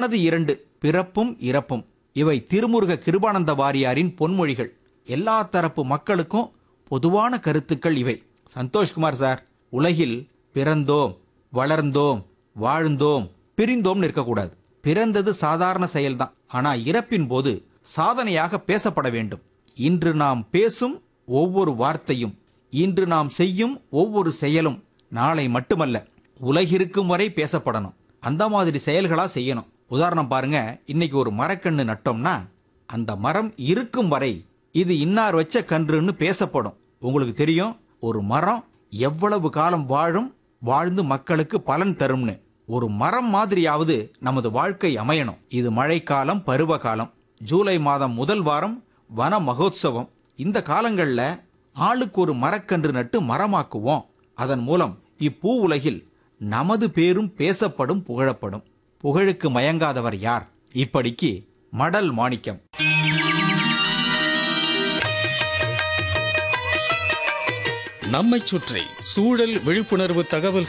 பொதுவானது இரண்டு பிறப்பும் இறப்பும் இவை திருமுருக கிருபானந்த வாரியாரின் பொன்மொழிகள் எல்லா தரப்பு மக்களுக்கும் பொதுவான கருத்துக்கள் இவை சந்தோஷ்குமார் சார் உலகில் பிறந்தோம் வளர்ந்தோம் வாழ்ந்தோம் பிரிந்தோம்னு இருக்கக்கூடாது பிறந்தது சாதாரண செயல்தான் ஆனா இறப்பின் போது சாதனையாக பேசப்பட வேண்டும் இன்று நாம் பேசும் ஒவ்வொரு வார்த்தையும் இன்று நாம் செய்யும் ஒவ்வொரு செயலும் நாளை மட்டுமல்ல உலகிருக்கும் வரை பேசப்படணும் அந்த மாதிரி செயல்களா செய்யணும் உதாரணம் பாருங்க இன்னைக்கு ஒரு மரக்கன்று நட்டோம்னா அந்த மரம் இருக்கும் வரை இது இன்னார் வச்ச கன்றுன்னு பேசப்படும் உங்களுக்கு தெரியும் ஒரு மரம் எவ்வளவு காலம் வாழும் வாழ்ந்து மக்களுக்கு பலன் தரும்னு ஒரு மரம் மாதிரியாவது நமது வாழ்க்கை அமையணும் இது மழைக்காலம் பருவகாலம் ஜூலை மாதம் முதல் வாரம் வன மகோத்சவம் இந்த காலங்கள்ல ஆளுக்கு ஒரு மரக்கன்று நட்டு மரமாக்குவோம் அதன் மூலம் இப்பூ உலகில் நமது பேரும் பேசப்படும் புகழப்படும் புகழுக்கு மயங்காதவர் யார் இப்படிக்கு மடல் மாணிக்கம் நம்மைச் சுற்றி சூழல் விழிப்புணர்வு தகவல்